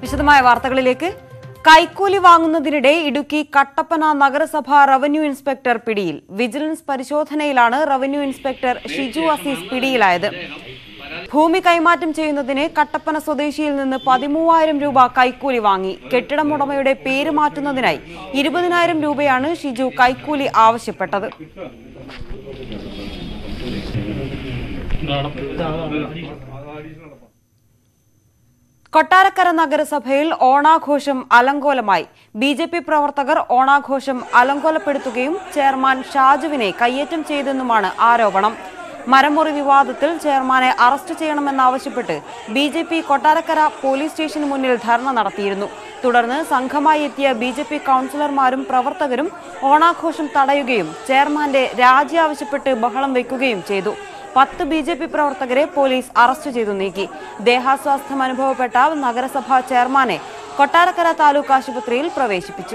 വിശദമായ വാർത്തകളിലേക്ക് കൈക്കൂലി വാങ്ങുന്നതിനിടെ ഇടുക്കി കട്ടപ്പന നഗരസഭ റവന്യൂ ഇൻസ്പെക്ടർ പിടിയിൽ വിജിലൻസ് പരിശോധനയിലാണ് റവന്യൂ ഇൻസ്പെക്ടർ ഷിജു അസീസ് പിടിയിലായത് ഭൂമി കൈമാറ്റം ചെയ്യുന്നതിന് കട്ടപ്പന സ്വദേശിയിൽ നിന്ന് പതിമൂവായിരം രൂപ കൈക്കൂലി വാങ്ങി കെട്ടിടമുടമയുടെ പേര് മാറ്റുന്നതിനായി ഇരുപതിനായിരം രൂപയാണ് ഷിജു കൈക്കൂലി ആവശ്യപ്പെട്ടത് കൊട്ടാരക്കര നഗരസഭയിൽ ഓണാഘോഷം അലങ്കോലമായി ബി ജെ പി പ്രവർത്തകർ ഓണാഘോഷം അലങ്കോലപ്പെടുത്തുകയും ചെയർമാൻ ഷാജുവിനെ കയ്യേറ്റം ചെയ്തെന്നുമാണ് ആരോപണം മരമുറി വിവാദത്തിൽ ചെയർമാനെ അറസ്റ്റ് ചെയ്യണമെന്നാവശ്യപ്പെട്ട് B J P Kottarakkara police സ്റ്റേഷന് മുന്നിൽ ധർണ നടത്തിയിരുന്നു തുടർന്ന് സംഘമായി എത്തിയ ബി ജെ പി കൗൺസിലർമാരും പ്രവർത്തകരും ഓണാഘോഷം തടയുകയും ചെയർമാന്റെ രാജി ആവശ്യപ്പെട്ട് ബഹളം വയ്ക്കുകയും ചെയ്തു പത്ത് ബി ജെ പി പ്രവർത്തകരെ പോലീസ് അറസ്റ്റ് ചെയ്തു നീക്കി ദേഹാസ്വാസ്ഥ്യം അനുഭവപ്പെട്ട നഗരസഭാ ചെയർമാനെ കൊട്ടാരക്കര താലൂക്ക് ആശുപത്രിയിൽ പ്രവേശിപ്പിച്ചു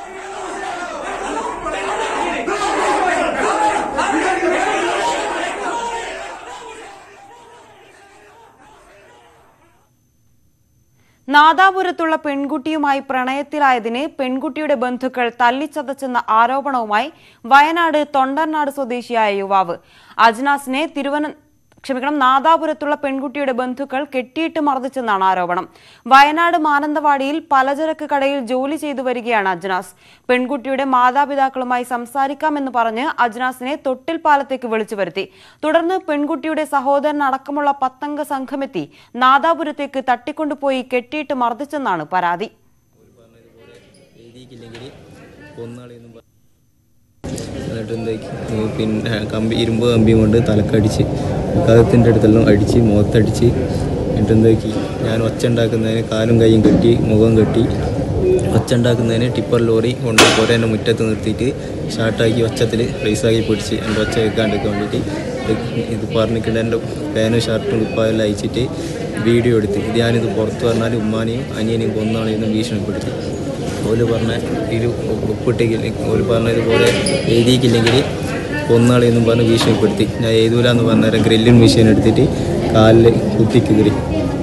നാദാപുരത്തുള്ള പെൺകുട്ടിയുമായി പ്രണയത്തിലായതിന് പെൺകുട്ടിയുടെ ബന്ധുക്കൾ തല്ലിച്ചതച്ചെന്ന ആരോപണവുമായി വയനാട് തൊണ്ടർനാട് സ്വദേശിയായ യുവാവ് അജ്നാസിനെ തിരുവന ക്ഷമിക്കണം നാദാപുരത്തുള്ള പെൺകുട്ടിയുടെ ബന്ധുക്കൾ കെട്ടിയിട്ട് മർദ്ദിച്ചെന്നാണ് ആരോപണം വയനാട് മാനന്തവാടിയിൽ പലചരക്ക് കടയിൽ ജോലി ചെയ്തു വരികയാണ് അജ്നാസ് പെൺകുട്ടിയുടെ മാതാപിതാക്കളുമായി സംസാരിക്കാമെന്ന് പറഞ്ഞ് അജ്നാസിനെ തൊട്ടിൽ പാലത്തേക്ക് വിളിച്ചു വരുത്തി തുടർന്ന് പെൺകുട്ടിയുടെ സഹോദരൻ അടക്കമുള്ള പത്തംഗ സംഘമെത്തി നാദാപുരത്തേക്ക് തട്ടിക്കൊണ്ടുപോയി കെട്ടിയിട്ട് മർദ്ദിച്ചെന്നാണ് പരാതി എഴുതിയിട്ടില്ലെങ്കിൽ കൊന്നാളെന്നും പറ- എന്നിട്ട് എന്താക്കി പിന്നെ കമ്പി ഇരുമ്പ് കമ്പിയും കൊണ്ട് തലക്കടിച്ച് കകത്തിൻ്റെ അടുത്തെല്ലാം അടിച്ച് മുഖത്തടിച്ച് എന്നിട്ട് എന്താക്കി ഞാൻ ഒച്ച ഉണ്ടാക്കുന്നതിന് കാലും കൈയും കെട്ടി മുഖം കെട്ടി ഒച്ച ഉണ്ടാക്കുന്നതിന് ടിപ്പർ ലോറി കൊണ്ട് പുരേൻ്റെ മുറ്റത്ത് നിർത്തിയിട്ട് ഷാർട്ടാക്കി ഒച്ചത്തിൽ റേസാക്കി പിടിച്ച് എൻ്റെ ഒച്ച വെക്കാണ്ടിരിക്കാൻ വേണ്ടിയിട്ട് ഇത് പറഞ്ഞിട്ടുണ്ട് എൻ്റെ പാനും ഷർട്ടും കുപ്പായെല്ലാം അയച്ചിട്ട് വീഡിയോ എടുത്ത് ഇത് ഞാനിത് പുറത്ത് പറഞ്ഞാൽ ഉമ്മാനെയും അനിയനെയും കൊന്നാളെയും ഭീഷണിപ്പെടുത്തി ഓല് പറഞ്ഞ ഇത് ഒപ്പിട്ടില്ല ഓല് പറഞ്ഞതുപോലെ എഴുതിയിട്ടില്ലെങ്കിൽ കൊന്നാളെന്നും പറഞ്ഞ് ഭീഷണിപ്പെടുത്തി ഞാൻ എഴുതൂലെന്ന് പറഞ്ഞേരം ഗ്രില്ലിംഗ് മെഷീൻ എടുത്തിട്ട് കാലിൽ കുത്തിക്കുതിരി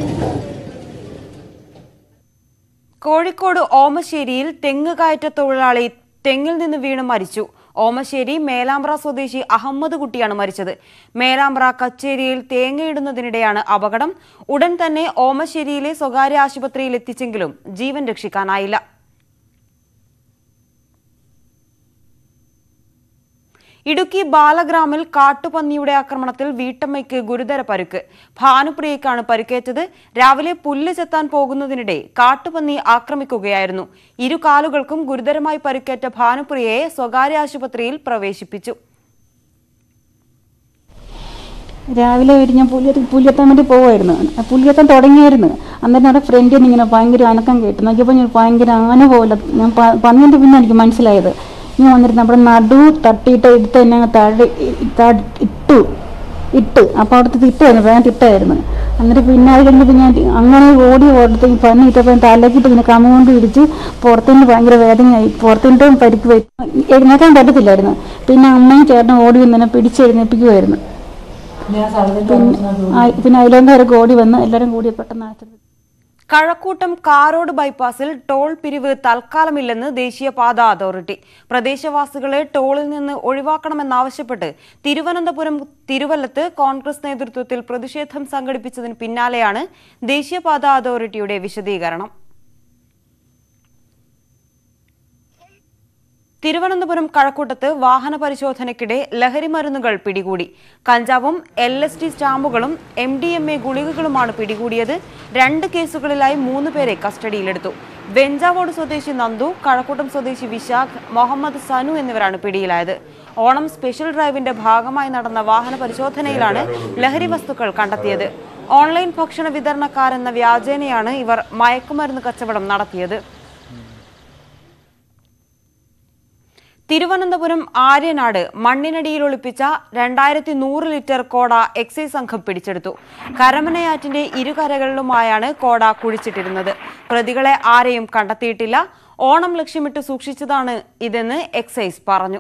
കോഴിക്കോട് ഓമശ്ശേരിയിൽ തെങ്ങ് കയറ്റ തൊഴിലാളി തെങ്ങിൽ നിന്ന് വീണ് മരിച്ചു ഓമശ്ശേരി മേലാമ്പ്ര സ്വദേശി അഹമ്മദ് കുട്ടിയാണ് മരിച്ചത് മേലാമ്പ്ര കച്ചേരിയിൽ തേങ്ങയിടുന്നതിനിടെയാണ് അപകടം ഉടൻ തന്നെ ഓമശ്ശേരിയിലെ സ്വകാര്യ ആശുപത്രിയിൽ എത്തിച്ചെങ്കിലും ജീവൻ രക്ഷിക്കാനായില്ല ഇടുക്കി ബാലഗ്രാമിൽ കാട്ടുപന്നിയുടെ ആക്രമണത്തിൽ വീട്ടമ്മയ്ക്ക് ഗുരുതര പരുക്ക് ഭാനുപ്രിയയ്ക്കാണ് പരിക്കേറ്റത് രാവിലെ പുല്ല് ചെത്താൻ പോകുന്നതിനിടെ കാട്ടുപന്നി ആക്രമിക്കുകയായിരുന്നു ഇരു കാലുകൾക്കും ഗുരുതരമായി പരിക്കേറ്റ ഭാനുപ്രിയയെ സ്വകാര്യ ആശുപത്രിയിൽ പ്രവേശിപ്പിച്ചു രാവിലെ ഒരു ഞാൻ പുലി പുലിയെത്താൻ വേണ്ടി പോവായിരുന്നു പുലിയെത്താൻ തുടങ്ങിയായിരുന്നു അന്നേരം അവിടെ ഫ്രണ്ടിൽ നിന്ന് ഇങ്ങനെ ഭയങ്കര അനക്കം കേട്ടു നോക്കിയപ്പോൾ ഞാൻ ഭയങ്കര ആന പോലെ ഞാൻ പ- പന്നിൻ്റെ പിന്നെ എനിക്ക് മനസ്സിലായത് ഞാൻ വന്നിട്ട് നമ്മുടെ നടു തട്ടിയിട്ട് എടുത്ത് എന്നെ അങ്ങ് താഴെ ഇ- താ- ഇട്ടു ഇട്ട് അപ്പോൾ അവിടുത്തെ ഇട്ടായിരുന്നു വേഗം തിട്ടായിരുന്നു എന്നിട്ട് പിന്നെ അത് കഴിഞ്ഞിട്ട് ഞാൻ അങ്ങനെ ഓടി ഓടത്ത് ഈ പന്നി ഇട്ടപ്പോൾ തലക്കിട്ട് ഇങ്ങനെ കമ്മ കൊണ്ട് ഇടിച്ച് പുറത്തുനിന്ന് ഭയങ്കര വേദനയായി പുറത്തുനിന്നും പരിക്ക് പറ്റി എഴുന്നേക്കാൻ പറ്റത്തില്ലായിരുന്നു പിന്നെ അമ്മയും ചേട്ടനും ഓടി വന്ന് എന്നെ പിടിച്ചെഴുന്നേപ്പിക്കുമായിരുന്നു പിന്നെ ആ- പിന്നെ അയലോക്കാരൊക്കെ ഓടി വന്ന് എല്ലാവരും കൂടി പെട്ടെന്ന് ആശുപത്രി കഴക്കൂട്ടം കാരോട് ബൈപ്പാസിൽ ടോൾ പിരിവ് തൽക്കാലമില്ലെന്ന് ദേശീയപാത അതോറിറ്റി പ്രദേശവാസികളെ ടോളിൽ നിന്ന് ഒഴിവാക്കണമെന്നാവശ്യപ്പെട്ട് തിരുവനന്തപുരം തിരുവല്ലത്ത് കോൺഗ്രസ് നേതൃത്വത്തിൽ പ്രതിഷേധം സംഘടിപ്പിച്ചതിന് പിന്നാലെയാണ് ദേശീയപാത അതോറിറ്റിയുടെ വിശദീകരണം തിരുവനന്തപുരം കഴക്കൂട്ടത്ത് വാഹന പരിശോധനയ്ക്കിടെ ലഹരി മരുന്നുകൾ പിടികൂടി കഞ്ചാവും എൽ എസ് ടി സ്റ്റാമ്പുകളും എം ഡി എം എ ഗുളികകളുമാണ് പിടികൂടിയത് രണ്ട് കേസുകളിലായി മൂന്ന് പേരെ കസ്റ്റഡിയിലെടുത്തു വെഞ്ചാവോട് സ്വദേശി നന്ദു കഴക്കൂട്ടം സ്വദേശി വിശാഖ് മുഹമ്മദ് സനു എന്നിവരാണ് പിടിയിലായത് ഓണം സ്പെഷ്യൽ ഡ്രൈവിന്റെ ഭാഗമായി നടന്ന വാഹന പരിശോധനയിലാണ് ലഹരി വസ്തുക്കൾ കണ്ടെത്തിയത് ഓൺലൈൻ ഭക്ഷണ വിതരണക്കാരെന്ന വ്യാജേനയാണ് ഇവർ മയക്കുമരുന്ന് കച്ചവടം നടത്തിയത് തിരുവനന്തപുരം ആര്യനാട് മണ്ണിനടിയിൽ ഒളിപ്പിച്ച രണ്ടായിരത്തി നൂറ് ലിറ്റർ കോട എക്സൈസ് സംഘം പിടിച്ചെടുത്തു കരമനയാറ്റിന്റെ ഇരുകരകളിലുമായാണ് കോട കുഴിച്ചിട്ടിരുന്നത് പ്രതികളെ ആരെയും കണ്ടെത്തിയിട്ടില്ല ഓണം ലക്ഷ്യമിട്ട് സൂക്ഷിച്ചതാണ് ഇതെന്ന് എക്സൈസ് പറഞ്ഞു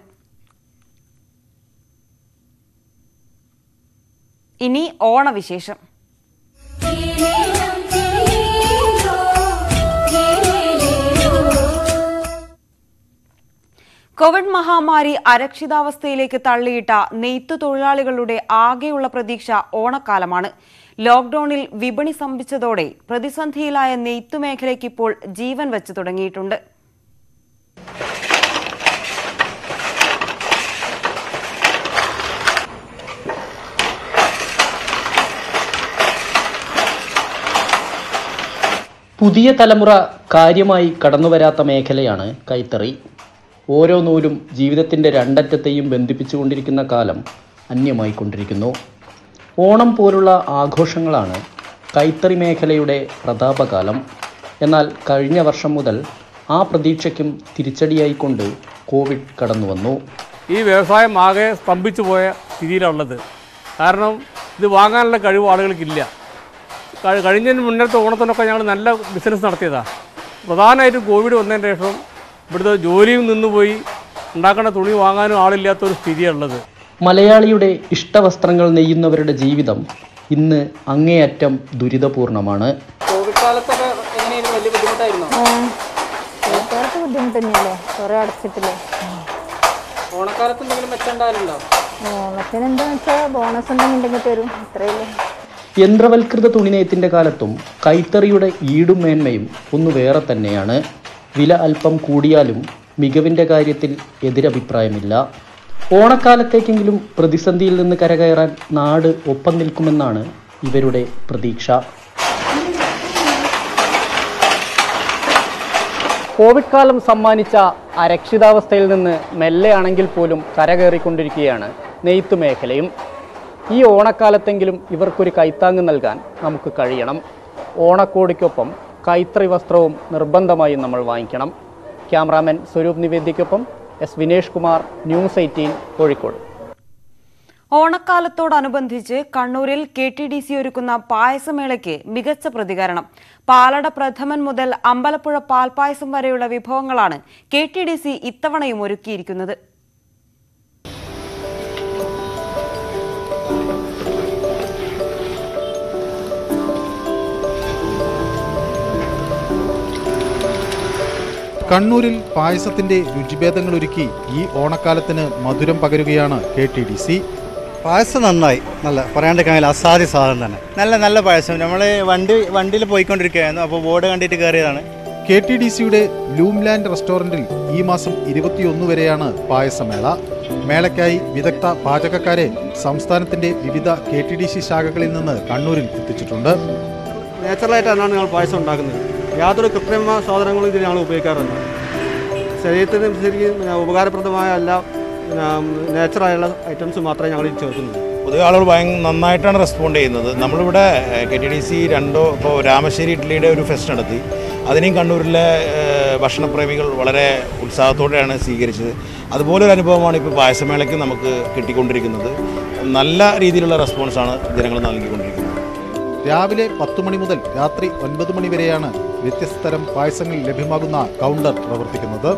ഇനി ഓണവിശേഷം കിരീടം കിരീടോ കോവിഡ് മഹാമാരി അരക്ഷിതാവസ്ഥയിലേക്ക് തള്ളിയിട്ട നെയ്ത്തു തൊഴിലാളികളുടെ ആകെയുള്ള പ്രതീക്ഷ ഓണക്കാലമാണ് ലോക്ഡൌണിൽ വിപണി സ്തംഭിച്ചതോടെ പ്രതിസന്ധിയിലായ നെയ്ത്തു മേഖലയ്ക്ക് ഇപ്പോൾ ജീവൻ വെച്ചു തുടങ്ങിയിട്ടുണ്ട് പുതിയ തലമുറ കാര്യമായി കടന്നുവരാത്ത മേഖലയാണ് കൈത്തറി ഓരോ നൂലും ജീവിതത്തിൻ്റെ രണ്ടറ്റത്തെയും ബന്ധിപ്പിച്ചുകൊണ്ടിരിക്കുന്ന കാലം അന്യമായിക്കൊണ്ടിരിക്കുന്നു ഓണം പോലുള്ള ആഘോഷങ്ങളാണ് കൈത്തറി മേഖലയുടെ പ്രതാപകാലം എന്നാൽ കഴിഞ്ഞ വർഷം മുതൽ ആ പ്രതീക്ഷയ്ക്കും തിരിച്ചടിയായിക്കൊണ്ട് കോവിഡ് കടന്നു വന്നു ഈ വ്യവസായം ആകെ സ്തംഭിച്ചു പോയ സ്ഥിതിയിലുള്ളത് കാരണം ഇത് വാങ്ങാനുള്ള കഴിവ് ആളുകൾക്കില്ല കഴി- കഴിഞ്ഞതിന് മുന്നത്തെ ഓണത്തിനൊക്കെ ഞങ്ങൾ നല്ല ബിസിനസ് നടത്തിയതാണ് പ്രധാനമായിട്ടും കോവിഡ് വന്നതിന് ശേഷം ഇവിടുത്തെ ജോലിയും നിന്നുപോയി ഉണ്ടാക്കുന്ന തുണി വാങ്ങാനും ആളില്ലാത്തൊരു സ്ഥിതിയുള്ളത് മലയാളിയുടെ ഇഷ്ടവസ്ത്രങ്ങൾ നെയ്യുന്നവരുടെ ജീവിതം ഇന്ന് അങ്ങേയറ്റം ദുരിതപൂർണമാണ് കോവിഡ് കാലത്തൊക്കെ എങ്ങനെയായിരുന്നു വലിയ ബുദ്ധിമുട്ടായിരുന്നോ വീട്ടുകാർക്ക് ബുദ്ധിമുട്ട് തന്നെയല്ലേ കുറെ അടച്ചിട്ടില്ലേ ഓണക്കാലത്ത് എന്തെങ്കിലും മെച്ചമുണ്ടായാലുണ്ടോ ഓണത്തിന് എന്താ വെച്ചാൽ ബോണസ് എന്തെങ്കിലും ഉണ്ടെങ്കിൽ തരും അത്രയല്ലേ യന്ത്രവൽകൃത തുണിനെയ്ത്തിന്റെ കാലത്തും കൈത്തറിയുടെ ഈടും മേന്മയും ഒന്ന് വേറെ തന്നെയാണ് വില അല്പം കൂടിയാലും മികവിൻ്റെ കാര്യത്തിൽ എതിരഭിപ്രായമില്ല ഓണക്കാലത്തേക്കെങ്കിലും പ്രതിസന്ധിയിൽ നിന്ന് കരകയറാൻ നാട് ഒപ്പം നിൽക്കുമെന്നാണ് ഇവരുടെ പ്രതീക്ഷ കോവിഡ് കാലം സമ്മാനിച്ച അരക്ഷിതാവസ്ഥയിൽ നിന്ന് മെല്ലെയാണെങ്കിൽ പോലും കരകയറിക്കൊണ്ടിരിക്കുകയാണ് നെയ്ത്തു മേഖലയും ഈ ഓണക്കാലത്തെങ്കിലും ഇവർക്കൊരു കൈത്താങ്ങ് നൽകാൻ നമുക്ക് കഴിയണം ഓണക്കോടിക്കൊപ്പം കൈത്തറി വസ്ത്രവും നിർബന്ധമായും നമ്മൾ വാങ്ങിക്കണം ക്യാമറാമാൻ സ്വരൂപ് നിവേദ്യയ്ക്കൊപ്പം S Vinesh Kumar news eighteen Kozhikode ഓണക്കാലത്തോടനുബന്ധിച്ച് കണ്ണൂരിൽ കെ ടി ഡി സി ഒരുക്കുന്ന പായസമേളയ്ക്ക് മികച്ച പ്രതികരണം പാലട പ്രഥമൻ മുതൽ അമ്പലപ്പുഴ പാൽപ്പായസം വരെയുള്ള വിഭവങ്ങളാണ് കെ ടി ഡി സി ഇത്തവണയും ഒരുക്കിയിരിക്കുന്നത് കണ്ണൂരിൽ പായസത്തിന്റെ രുചിഭേദങ്ങൾ ഒരുക്കി ഈ ഓണക്കാലത്തിന് മധുരം പകരുകയാണ് കെ ടി ഡി സി പായസം നന്നായി നല്ല പറയാണ്ടിരിക്കാൻ അസാധ്യ സാധനം തന്നെ നല്ല നല്ല പായസം നമ്മൾ വണ്ടി വണ്ടിയിൽ പോയിക്കൊണ്ടിരിക്കുകയായിരുന്നു അപ്പോൾ ബോർഡ് കണ്ടിട്ട് കയറിയതാണ് കെ ടി ഡി സിയുടെ ലൂംലാൻഡ് റെസ്റ്റോറന്റിൽ ഈ മാസം ഇരുപത്തിയൊന്ന് വരെയാണ് പായസമേള മേളയ്ക്കായി വിദഗ്ധ പാചകക്കാരെ സംസ്ഥാനത്തിന്റെ വിവിധ കെ ടി ഡി സി ശാഖകളിൽ നിന്ന് കണ്ണൂരിൽ എത്തിച്ചിട്ടുണ്ട് നാച്ചുറലായിട്ടാണ് ഞങ്ങൾ പായസം ഉണ്ടാക്കുന്നത് യാതൊരു കൃത്രിമ സാധനങ്ങളും ഇതിൽ ഞങ്ങൾ ഉപയോഗിക്കാറുണ്ട് ശരീരത്തിന് ശരിക്കും പിന്നെ ഉപകാരപ്രദമായ എല്ലാ നാച്ചുറായുള്ള ഐറ്റംസ് മാത്രമേ ഞങ്ങൾ ഇതിൽ ചേർക്കുന്നുള്ളൂ പൊതുവെ ആളുകൾ ഭയങ്കര നന്നായിട്ടാണ് റെസ്പോണ്ട് ചെയ്യുന്നത് നമ്മളിവിടെ കെ ടി ഡി സി രണ്ടോ ഇപ്പോൾ രാമശ്ശേരി ഇഡ്ഡലിയുടെ ഒരു ഫെസ്റ്റ് നടത്തി അതിനെയും കണ്ണൂരിലെ ഏഹ്, ഭക്ഷണപ്രേമികൾ വളരെ ഉത്സാഹത്തോടെയാണ് സ്വീകരിച്ചത് അതുപോലൊരു അനുഭവമാണ് ഇപ്പോൾ പായസമേളയ്ക്ക് നമുക്ക് കിട്ടിക്കൊണ്ടിരിക്കുന്നത് നല്ല രീതിയിലുള്ള റെസ്പോൺസാണ് ജനങ്ങൾ നൽകിക്കൊണ്ടിരിക്കുന്നത് രാവിലെ പത്ത് മണി മുതൽ രാത്രി ഒൻപത് മണി വരെയാണ് വ്യത്യസ്ത തരം പായസങ്ങൾ ലഭ്യമാകുന്ന കൗണ്ടർ പ്രവർത്തിക്കുന്നത്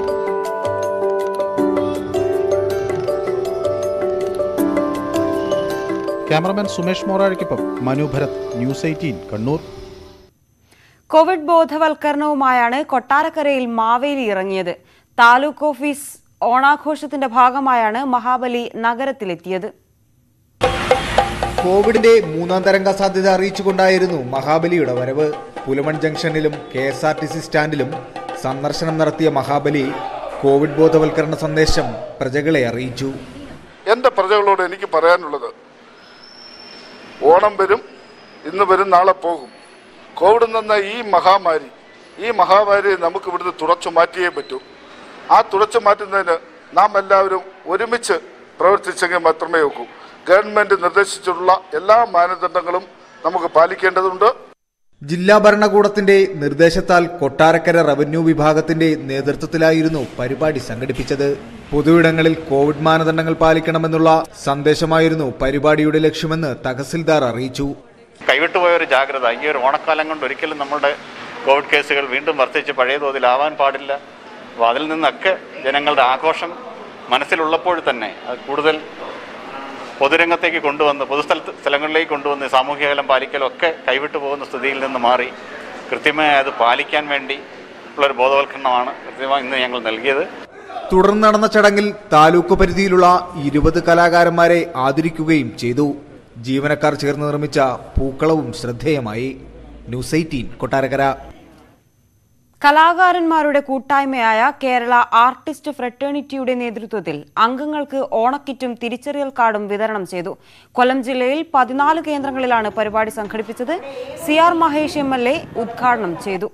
ക്യാമറമാൻ സുമേഷ് മോറാഴയ്ക്കൊപ്പം Manu Bharath news eighteen Kannur covid ബോധവൽക്കരണവുമായാണ് കൊട്ടാരക്കരയിൽ മാവേലി ഇറങ്ങിയത് താലൂക്ക് ഓഫീസ് ഓണാഘോഷത്തിന്റെ ഭാഗമായാണ് മഹാബലി നഗരത്തിലെത്തിയത് കോവിഡിന്റെ മൂന്നാം തരംഗ സാധ്യത അറിയിച്ചുകൊണ്ടായിരുന്നു മഹാബലിയുടെ വരവ് പുലമൺ ജംഗ്ഷനിലും K S R T C സ്റ്റാൻഡിലും സന്ദർശനം നടത്തിയ മഹാബലി കോവിഡ് ബോധവൽക്കരണ സന്ദേശം പ്രജകളെ അറിയിച്ചു എൻ്റെ പ്രജകളോട് എനിക്ക് പറയാനുള്ളത് ഓണം വരും ഇന്ന് വരും നാളെ പോകും കോവിഡ് എന്ന ഈ മഹാമാരി ഈ മഹാമാരി നമുക്ക് ഇവിടുന്ന് തുടച്ചു മാറ്റിയേ പറ്റൂ ആ തുടച്ചു മാറ്റുന്നതിന് നാം എല്ലാവരും ഒരുമിച്ച് പ്രവർത്തിച്ചെങ്കിൽ മാത്രമേ ഒക്കൂ ഗവൺമെന്റ് നിർദ്ദേശിച്ചിട്ടുള്ള എല്ലാ മാനദണ്ഡങ്ങളും നമുക്ക് പാലിക്കേണ്ടതുണ്ട് ജില്ലാ ഭരണകൂടത്തിന്റെ നിർദ്ദേശത്താൽ കൊട്ടാരക്കര റവന്യൂ വിഭാഗത്തിന്റെ നേതൃത്വത്തിലായിരുന്നു പരിപാടി സംഘടിപ്പിച്ചത് പൊതുയിടങ്ങളിൽ കോവിഡ് മാനദണ്ഡങ്ങൾ പാലിക്കണമെന്നുള്ള സന്ദേശമായിരുന്നു പരിപാടിയുടെ ലക്ഷ്യമെന്ന് തഹസിൽദാർ അറിയിച്ചു കൈവിട്ടുപോയ ഒരു ജാഗ്രത ഈ ഒരു ഓണക്കാലം കൊണ്ട് ഒരിക്കലും നമ്മുടെ കോവിഡ് കേസുകൾ വീണ്ടും വർദ്ധിച്ച് പഴയ തോതിലാവാൻ പാടില്ല അപ്പോൾ അതിൽ നിന്നൊക്കെ ജനങ്ങളുടെ ആഘോഷം മനസ്സിലുള്ളപ്പോൾ തന്നെ അത് കൂടുതൽ പൊതുരംഗത്തേക്ക് കൊണ്ടുവന്ന് പൊതുസ്ഥലത്ത് സ്ഥലങ്ങളിലേക്ക് കൊണ്ടുവന്ന് സാമൂഹ്യ അകലം പാലിക്കലും ഒക്കെ കൈവിട്ടു പോകുന്ന സ്ഥിതിയിൽ നിന്ന് മാറി കൃത്യമായി അത് പാലിക്കാൻ വേണ്ടി ഉള്ളൊരു ബോധവൽക്കരണമാണ് കൃത്യമായി ഇന്ന് ഞങ്ങൾ നൽകിയത് തുടർന്ന് നടന്ന ചടങ്ങിൽ താലൂക്ക് പരിധിയിലുള്ള ഇരുപത് കലാകാരന്മാരെ ആദരിക്കുകയും ചെയ്തു ജീവനക്കാർ ചേർന്ന് നിർമ്മിച്ച പൂക്കളവും ശ്രദ്ധേയമായി ന്യൂസ് എയ്റ്റീൻ കൊട്ടാരക്കര കലാകാരന്മാരുടെ കൂട്ടായ്മയായ കേരള ആർട്ടിസ്റ്റ് ഫ്രട്ടേണിറ്റിയുടെ നേതൃത്വത്തിൽ അംഗങ്ങൾക്ക് ഓണക്കിറ്റും തിരിച്ചറിയൽ കാർഡും വിതരണം ചെയ്തു കൊല്ലം ജില്ലയിൽ പതിനാല് കേന്ദ്രങ്ങളിലാണ് പരിപാടി സംഘടിപ്പിച്ചത് C R Mahesh M L A ഉദ്ഘാടനം ചെയ്തു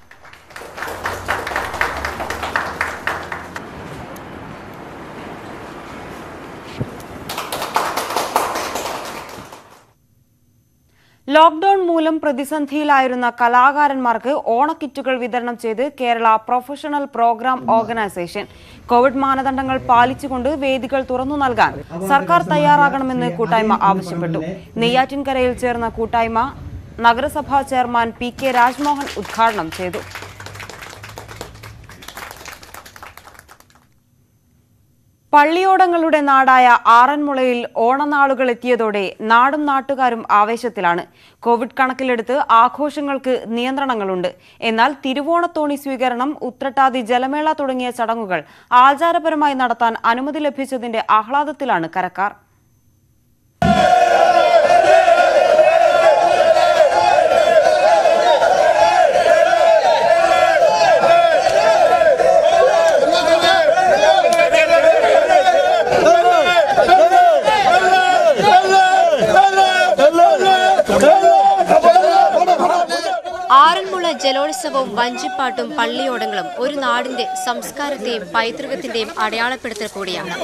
ലോക്ഡൌൺ മൂലം പ്രതിസന്ധിയിലായിരുന്ന കലാകാരന്മാർക്ക് ഓണക്കിറ്റുകൾ വിതരണം ചെയ്ത് Kerala professional programme organisation covid മാനദണ്ഡങ്ങൾ പാലിച്ചുകൊണ്ട് വേദികൾ തുറന്നു നൽകാൻ സർക്കാർ തയ്യാറാകണമെന്ന് കൂട്ടായ്മ ആവശ്യപ്പെട്ടു നെയ്യാറ്റിൻകരയിൽ ചേർന്ന കൂട്ടായ്മ നഗരസഭാ ചെയർമാൻ പി കെ രാജ്മോഹൻ ഉദ്ഘാടനം ചെയ്തു പള്ളിയോടങ്ങളുടെ നാടായ ആറന്മുളയിൽ ഓണനാളുകൾ എത്തിയതോടെ നാടും നാട്ടുകാരും ആവേശത്തിലാണ് കോവിഡ് കണക്കിലെടുത്ത് ആഘോഷങ്ങൾക്ക് നിയന്ത്രണങ്ങളുണ്ട് എന്നാൽ തിരുവോണത്തോണി സ്വീകരണം ഉത്രട്ടാതി ജലമേള തുടങ്ങിയ ചടങ്ങുകൾ ആചാരപരമായി നടത്താൻ അനുമതി ലഭിച്ചതിന്റെ ആഹ്ലാദത്തിലാണ് കരക്കാർ ആറന്മുള ജലോത്സവവും വഞ്ചിപ്പാട്ടും പള്ളിയോടങ്ങളും ഒരു നാടിന്റെ സംസ്കാരത്തെയും പൈതൃകത്തിന്റെയും അടയാളപ്പെടുത്തൽ കൂടിയാണ്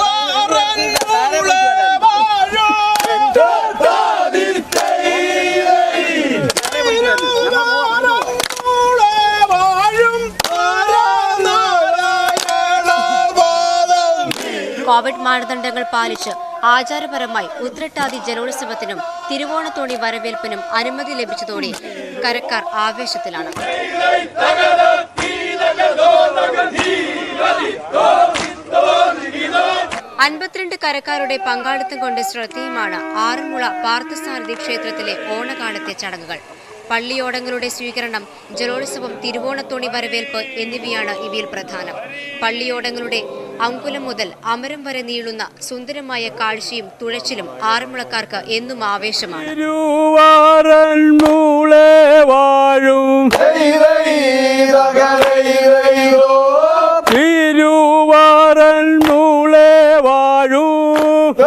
കോവിഡ് മാനദണ്ഡങ്ങൾ പാലിച്ച് ആചാരപരമായി ഉത്രട്ടാതി ജലോത്സവത്തിനും തിരുവോണത്തോണി വരവേൽപ്പിനും അനുമതി ലഭിച്ചതോടെ കരക്കാർ ആവേശത്തിലാണ് അൻപത്തിരണ്ട് കരക്കാരുടെ പങ്കാളിത്തം കൊണ്ട് ശ്രദ്ധേയമാണ് ആറന്മുള പാർത്ഥസാരഥി ക്ഷേത്രത്തിലെ ഓണകാലത്തെ ചടങ്ങുകൾ പള്ളിയോടങ്ങളുടെ സ്വീകരണം ജലോത്സവം തിരുവോണത്തോണി വരവേൽപ്പ് എന്നിവയാണ് ഇവയിൽ പ്രധാനം പള്ളിയോടങ്ങളുടെ അങ്കുലം മുതൽ അമരം വരെ നീളുന്ന സുന്ദരമായ കാഴ്ചയും തുഴച്ചിലും ആറന്മുളക്കാർക്ക് എന്നും ആവേശമാണ് തിരുവാറന്മുളെ വാഴും തിരുവാറന്മുളെ വാഴും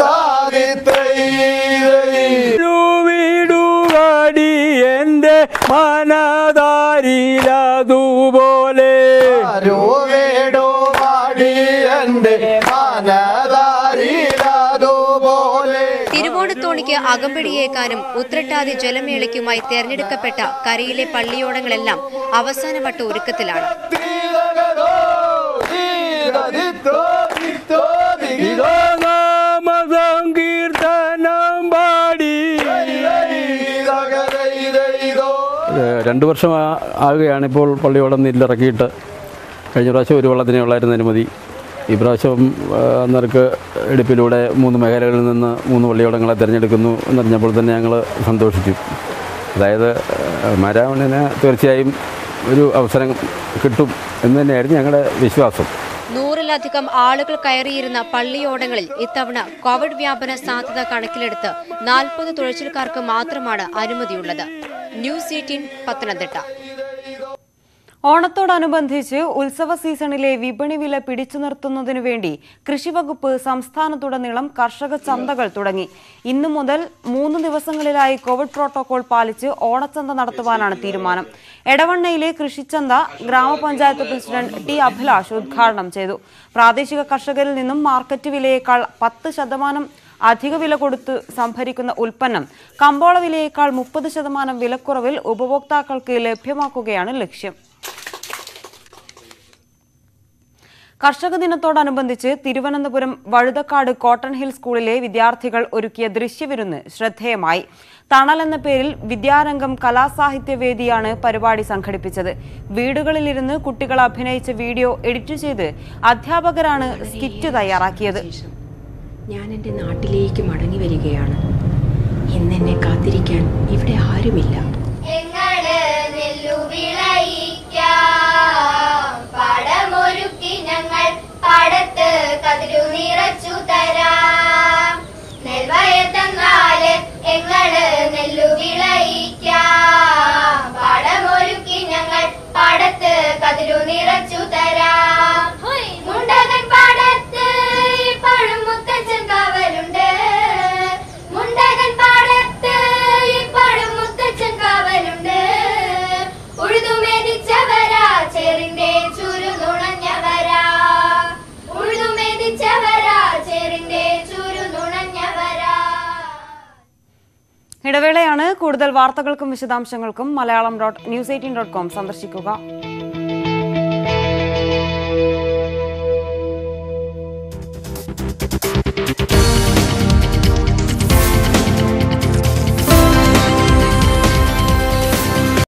വീടുകടി എന്റെ മനതാരിലതുപോലെ തിരുവോണത്തോണിക്ക് അകമ്പടിയേക്കാനും ഉത്രട്ടാതി ജലമേളയ്ക്കുമായി തെരഞ്ഞെടുക്കപ്പെട്ട കരയിലെ പള്ളിയോടങ്ങളെല്ലാം അവസാനവട്ട ഒരുക്കത്തിലാണ് നാമസങ്കീർത്തനം പാടി രണ്ട് വർഷം ആ- ആകുകയാണ് ഇപ്പോൾ പള്ളിയോടം നെല്ലിറക്കിയിട്ട് കഴിഞ്ഞ പ്രാവശ്യം ഒരു വള്ളത്തിനെ ഉള്ളായിരുന്ന അനുമതി ഈ പ്രാവശ്യം ആ, നിരക്ക് എടുപ്പിലൂടെ മൂന്ന് മേഖലകളിൽ നിന്ന് മൂന്ന് പള്ളിയോടങ്ങളെ തിരഞ്ഞെടുക്കുന്നു എന്നറിഞ്ഞപ്പോൾ തന്നെ ഞങ്ങൾ സന്തോഷിച്ചു അതായത് ആ, മാരാവണിന് തീർച്ചയായും ഒരു അവസരം കിട്ടും എന്ന് തന്നെയായിരുന്നു ഞങ്ങളുടെ വിശ്വാസം നൂറിലധികം ആളുകൾ കയറിയിരുന്ന പള്ളിയോടങ്ങളിൽ ഇത്തവണ കോവിഡ് വ്യാപന സാധ്യത കണക്കിലെടുത്ത് നാൽപ്പത് തുഴച്ചിൽക്കാർക്ക് മാത്രമാണ് അനുമതിയുള്ളത് ന്യൂസ് എയ്റ്റീൻ പത്തനംതിട്ട ഓണത്തോടനുബന്ധിച്ച് ഉത്സവ സീസണിലെ വിപണി വില പിടിച്ചു നിർത്തുന്നതിനു വേണ്ടി കൃഷിവകുപ്പ് സംസ്ഥാനത്തുടനീളം കർഷക ചന്തകൾ തുടങ്ങി ഇന്നു മുതൽ മൂന്ന് ദിവസങ്ങളിലായി കോവിഡ് പ്രോട്ടോകോൾ പാലിച്ച് ഓണച്ചന്ത നടത്തുവാനാണ് തീരുമാനം എടവണ്ണയിലെ കൃഷിച്ചന്ത ഗ്രാമപഞ്ചായത്ത് പ്രസിഡന്റ് ടി അഭിലാഷ് ഉദ്ഘാടനം ചെയ്തു പ്രാദേശിക കർഷകരിൽ നിന്നും മാർക്കറ്റ് വിലയേക്കാൾ പത്ത് ശതമാനം അധിക വില കൊടുത്ത് സംഭരിക്കുന്ന ഉൽപ്പന്നം കമ്പോള വിലയേക്കാൾ മുപ്പത് ശതമാനം വിലക്കുറവിൽ ഉപഭോക്താക്കൾക്ക് ലഭ്യമാക്കുകയാണ് ലക്ഷ്യം കർഷക ദിനത്തോടനുബന്ധിച്ച് തിരുവനന്തപുരം വഴുതക്കാട് കോട്ടൺ ഹിൽ സ്കൂളിലെ വിദ്യാർത്ഥികൾ ഒരുക്കിയ ദൃശ്യവിരുന്ന് ശ്രദ്ധേയമായി തണൽ എന്ന പേരിൽ വിദ്യാരംഗം കലാസാഹിത്യവേദിയാണ് പരിപാടി സംഘടിപ്പിച്ചത് വീടുകളിലിരുന്ന് കുട്ടികൾ അഭിനയിച്ച വീഡിയോ എഡിറ്റ് ചെയ്ത് അധ്യാപകരാണ് സ്കിറ്റ് തയ്യാറാക്കിയത് ഞാൻ എൻ്റെ നാട്ടിലേക്ക് മടങ്ങി വരികയാണ് ഇന്നെന്നെ കാത്തിരിക്കാൻ ഇവിടെ ആരുമില്ല ഞങ്ങള് നെല്ലു വിളയിക്കാം പടമൊരുക്കി ഞങ്ങൾ കതിരു നിറച്ചു തരാം നെൽവയത്തങ്ങാല് എങ്ങള് നെല്ലു വിളയിക്കാം പാടമൊരുക്കി ഞങ്ങൾ പാടത്ത് കതിരു നിറച്ചു തരാം മുണ്ടകൻ പാടത്ത് ഇപ്പോഴും മുത്തച്ഛൻ കാവലുണ്ട് മുണ്ടകൻ പാടത്ത് ഇപ്പോഴും മുത്തച്ഛൻ കാവലുണ്ട് ഉഴുതുമേതിച്ചവരാ ചേറിന്റെ ചുരു നുണഞ്ഞവരാ ഉഴുതുമേതിച്ചവരാ ചേറിന്റെ ചുരു നുണഞ്ഞവരാ ഇടവേളയാണ് കൂടുതൽ വാർത്തകൾക്കും വിശദാംശങ്ങൾക്കും Malayalam dot news eighteen dot com സന്ദർശിക്കുക